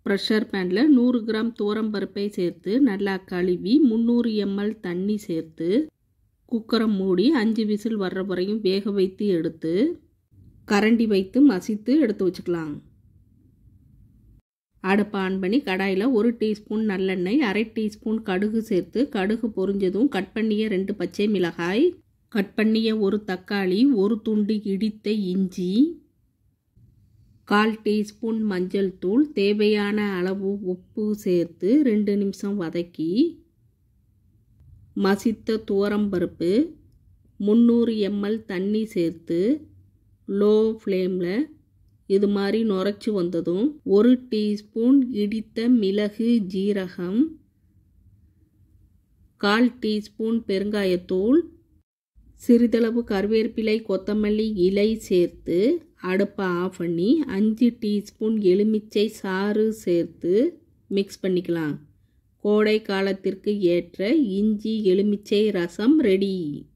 pressure பேனில் நூறு gram துவரம்பருப்பை சேர்த்து நல்லா கழுவி முந்நூறு எம்எல் தண்ணி சேர்த்து குக்கரை மூடி அஞ்சு விசில் வர்ற வரையும் வேக வைத்து எடுத்து கரண்டி வைத்து மசித்து எடுத்து வச்சுக்கலாம் அடுப்பை ஆன் பண்ணி கடாயில் ஒரு டீஸ்பூன் நல்லெண்ணெய் அரை டீஸ்பூன் கடுகு சேர்த்து கடுகு பொரிஞ்சதும் கட் பண்ணிய ரெண்டு பச்சை மிளகாய் கட் பண்ணிய ஒரு தக்காளி ஒரு துண்டு இடித்த இஞ்சி கால் டீஸ்பூன் மஞ்சள் தூள் தேவையான அளவு உப்பு சேர்த்து ரெண்டு நிமிஷம் வதக்கி மசித்த துவரம்பருப்பு முந்நூறு எம்எல் தண்ணி சேர்த்து லோ ஃப்ளேமில் இது மாதிரி நுரைச்சி வந்ததும் ஒரு டீஸ்பூன் இடித்த மிளகு ஜீரகம் கால் டீஸ்பூன் பெருங்காயத்தூள் சிறிதளவு கருவேப்பிலை கொத்தமல்லி இலை சேர்த்து அடுப்பை ஆஃப் பண்ணி அஞ்சு டீஸ்பூன் எலுமிச்சை சாறு சேர்த்து மிக்ஸ் பண்ணிக்கலாம் கோடை காலத்திற்கு ஏற்ற இஞ்சி எலுமிச்சை ரசம் ரெடி